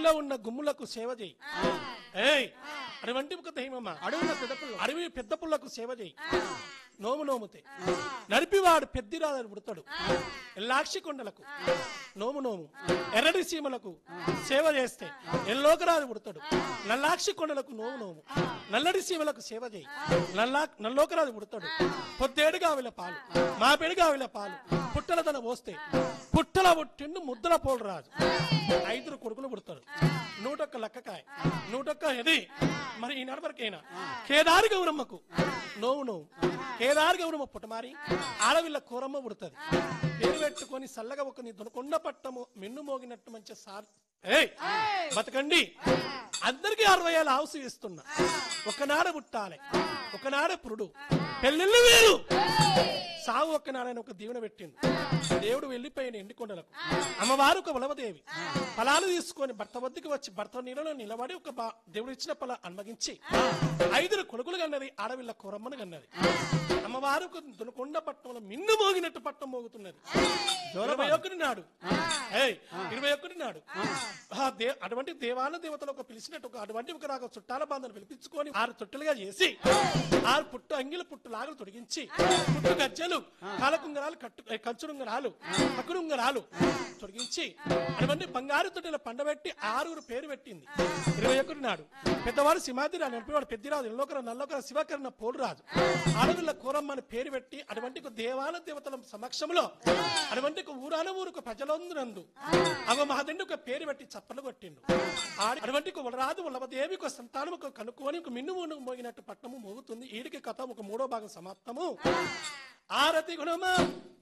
అడవిలో ఉన్న గుమ్ములకు సేవ చేయి ఏయ్ అటువంటి ఒక దైవమా అడవిలో పెద్ద పుల్ల అడవి పెద్ద పుల్లకు సేవ చేయి నోము నోముతే నడిపివాడు పెద్దిరాదని పుడతాడు ఎల్లాక్షి కొండలకు నోము నోము ఎర్రటి సీమలకు సేవ చేస్తే ఎల్లోకరాజు పుడతాడు నల్లాక్షి కొండలకు నోము నోము నల్లడి సీమలకు సేవ చేయి నల్లా నల్లోకరాజు పుడతాడు పొద్దేడు గావిల పాలు మా పెడు గావిల పాలు పుట్టల తన పోస్తే పుట్టల పుట్టిండు ముద్దల పోలు రాజు ఐదుగురు కొడుకులు పుడతాడు నూటొక్క లక్కకాయ నూటొక్క ఇది మరి ఈ నడవరకైనా కేదారి గౌరమ్మకు నోవు నోవు కేదారి గౌరమ్మ పుట్టమారి ఆడవిల్ల కూరమ్మ పుడుతుంది పేరు పెట్టుకొని సల్లగా ఒక నీ దొనకొండ పట్టము మిన్ను మోగినట్టు మంచి సార్ ఏయ్ బతకండి అందరికీ అరవై ఏళ్ళ హౌస్ ఇస్తున్నా ఒకనాడ పుట్టాలి ఒకనాడే పురుడు పెళ్ళిళ్ళు వేరు సావు ఒక్కనాడని ఒక దీవెన పెట్టిండు దేవుడు వెళ్ళిపోయిన ఎండికొండలకు అమ్మవారు ఒక వలవదేవి ఫలాలు తీసుకొని భర్త వద్దకు వచ్చి భర్త నీళ్ళలో నిలబడి ఒక బా- దేవుడు ఇచ్చిన ఫల అన్మగించి ఐదుగురు కొడుకులు కన్నది ఆడవిల్ల కూరమ్మను కన్నది అమ్మవారు ఒక దునకొండ పట్టణంలో మిన్ను మోగినట్టు పట్టం మోగుతున్నది ఇరవై ఒకటి నాడు ఏయ్, ఇరవై ఒకటి నాడు ఆ దే- అటువంటి దేవాల దేవతలు ఒక పిలిచినట్టు ఒక అటువంటి ఒక నాకు చుట్టాల బాంధను పిలిపించుకొని ఆరు తొట్టులుగా చేసి ఆరు పుట్టు అంగిల పుట్టు లాగలు తొడిగించి పుట్టు గజ్జలు కాలకుంగరాలు కట్టు ఏ, కంచుడుంగరాలు పక్కుడుంగరాలు తొడిగించి అటువంటి బంగారు తొట్టెల పండబెట్టి ఆరుగురు పేరు పెట్టింది ఇరవై ఒకటి నాడు పెద్దవాడు సింహాదిరాజు నడిపేవాడు పెద్దిరాజు ఎల్లోకర నల్లొకర శివకరణ పోలురాజు ఆడవిల్ల కూరమ్మ అని పేరు పెట్టి అటువంటి ఒక దేవాల దేవతల సమక్షంలో అటువంటి ఒక ఊరాన ఊరుకు ప్రజలందునందు అవ మహాదండి ఒక పేరు పెట్టి చప్పలు కొట్టిండు ఆడి అటువంటి ఒక వలరాదు వల్లభదేవి ఒక సంతానం ఒక కనుక్కొని ఒక మిన్ను మూను మోగినట్టు పట్టణము మోగుతుంది ఈడికి కథ ఒక మూడో భాగం సమాప్తము ఆరతి గుణమా